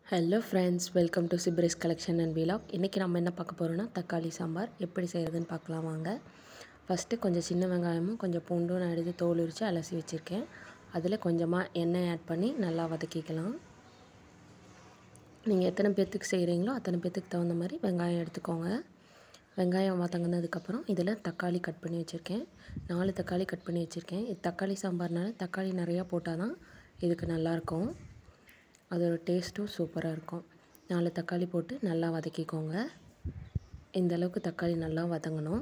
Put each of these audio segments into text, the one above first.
hello friends welcome to சிப்ரிஸ் collection and வீலாக் இன்றைக்கி நம்ம என்ன பார்க்க போகிறோன்னா தக்காளி சாம்பார் எப்படி செய்கிறதுன்னு பார்க்கலாம் வாங்க ஃபஸ்ட்டு கொஞ்சம் சின்ன வெங்காயமும் கொஞ்சம் பூண்டும் நான் எடுத்து தோல் உரித்து அலசி வச்சுருக்கேன் அதில் கொஞ்சமாக எண்ணெய் ஆட் பண்ணி நல்லா வதக்கிக்கலாம் நீங்கள் எத்தனை பேர்த்துக்கு செய்கிறீங்களோ அத்தனை பேர்த்துக்கு தகுந்த மாதிரி வெங்காயம் எடுத்துக்கோங்க வெங்காயம் வதங்கினதுக்கப்புறம் இதில் தக்காளி கட் பண்ணி வச்சுருக்கேன் நாலு தக்காளி கட் பண்ணி வச்சுருக்கேன் இது தக்காளி சாம்பார்னால தக்காளி நிறையா போட்டால் தான் இதுக்கு நல்லாயிருக்கும் அதோட டேஸ்ட்டும் சூப்பராக இருக்கும் நாலு தக்காளி போட்டு நல்லா வதக்கிக்கோங்க இந்த அளவுக்கு தக்காளி நல்லா வதங்கணும்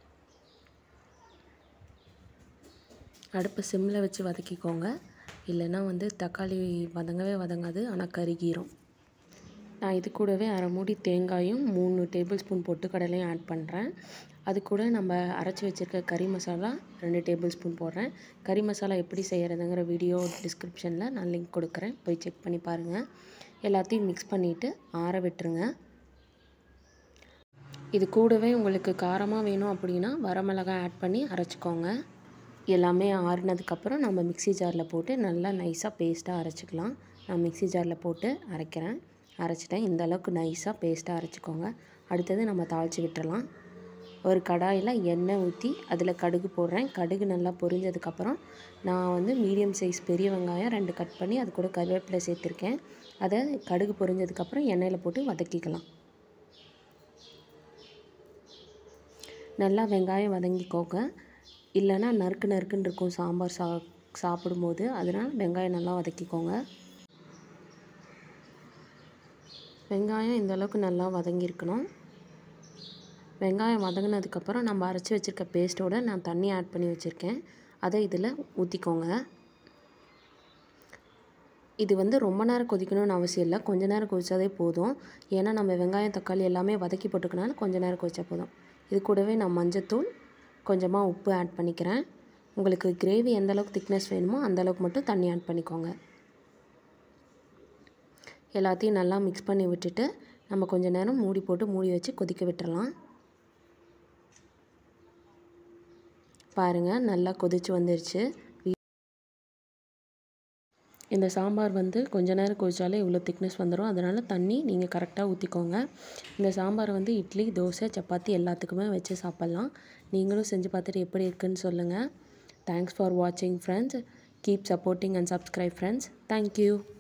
அடுப்பு சிம்மில் வச்சு வதக்கிக்கோங்க இல்லைன்னா வந்து தக்காளி வதங்கவே வதங்காது ஆனால் கருகிரும் நான் இது கூடவே அரை மூடி தேங்காயும் மூணு டேபிள் ஸ்பூன் பொட்டுக்கடலையும் ஆட் பண்ணுறேன் அது கூட நம்ம அரைச்சி வச்சுருக்க கறி மசாலா ரெண்டு டேபிள் ஸ்பூன் போடுறேன் கறி மசாலா எப்படி செய்கிறதுங்கிற வீடியோ டிஸ்கிரிப்ஷனில் நான் லிங்க் கொடுக்குறேன் போய் செக் பண்ணி பாருங்கள் எல்லாத்தையும் மிக்ஸ் பண்ணிவிட்டு ஆற விட்டுருங்க இது கூடவே உங்களுக்கு காரமாக வேணும் அப்படின்னா வரமிளகாய் ஆட் பண்ணி அரைச்சிக்கோங்க எல்லாமே ஆறுனதுக்கப்புறம் நம்ம மிக்சி ஜாரில் போட்டு நல்லா நைஸாக பேஸ்ட்டாக அரைச்சிக்கலாம் நான் மிக்சி ஜாரில் போட்டு அரைக்கிறேன் அரைச்சிட்டேன் இந்த அளவுக்கு நைஸாக பேஸ்ட்டாக அரைச்சிக்கோங்க அடுத்தது நம்ம தாளித்து விட்டுறலாம் ஒரு கடாயில் எண்ணெய் ஊற்றி அதில் கடுகு போடுறேன் கடுகு நல்லா பொரிஞ்சதுக்கப்புறம் நான் வந்து மீடியம் சைஸ் பெரிய வெங்காயம் ரெண்டு கட் பண்ணி அது கூட கருவேப்பிலை சேர்த்துருக்கேன் அதை கடுகு பொரிஞ்சதுக்கப்புறம் எண்ணெயில் போட்டு வதக்கிக்கலாம் நல்லா வெங்காயம் வதங்கிக்கோங்க இல்லைன்னா நறுக்கு நறுக்குன்னு இருக்கும் சாம்பார் சா சாப்பிடும்போது அதனால் வெங்காயம் நல்லா வதக்கிக்கோங்க வெங்காயம் இந்த அளவுக்கு நல்லா வதங்கியிருக்கணும் வெங்காயம் வதங்கினதுக்கப்புறம் நம்ம அரைச்சி வச்சுருக்க பேஸ்ட்டோடு நான் தண்ணி ஆட் பண்ணி வச்சுருக்கேன் அதை இதில் ஊற்றிக்கோங்க இது வந்து ரொம்ப நேரம் கொதிக்கணும்னு அவசியம் இல்லை கொஞ்ச நேரம் கொதிச்சாதே போதும் ஏன்னா நம்ம வெங்காயம் தக்காளி எல்லாமே வதக்கி போட்டுக்கனால கொஞ்ச நேரம் கொதிச்சா போதும் இது கூடவே நான் மஞ்சத்தூள் கொஞ்சமாக உப்பு ஆட் பண்ணிக்கிறேன் உங்களுக்கு கிரேவி எந்த அளவுக்கு திக்னஸ் வேணுமோ அந்த அளவுக்கு மட்டும் தண்ணி ஆட் பண்ணிக்கோங்க எல்லாத்தையும் நல்லா மிக்ஸ் பண்ணி விட்டுட்டு நம்ம கொஞ்ச நேரம் மூடி போட்டு மூடி வச்சு கொதிக்க விட்டுறலாம் பாருங்கள் நல்லா கொதிச்சு வந்துருச்சு இந்த சாம்பார் வந்து கொஞ்ச நேரம் கொதிச்சாலே இவ்வளோ திக்னஸ் வந்துடும் அதனால் தண்ணி நீங்கள் கரெக்டாக ஊற்றிக்கோங்க இந்த சாம்பார் வந்து இட்லி தோசை சப்பாத்தி எல்லாத்துக்குமே வச்சு சாப்பிட்லாம் நீங்களும் செஞ்சு பார்த்துட்டு எப்படி இருக்குன்னு சொல்லுங்கள் தேங்க்ஸ் ஃபார் வாட்சிங் friends keep supporting and subscribe friends thank you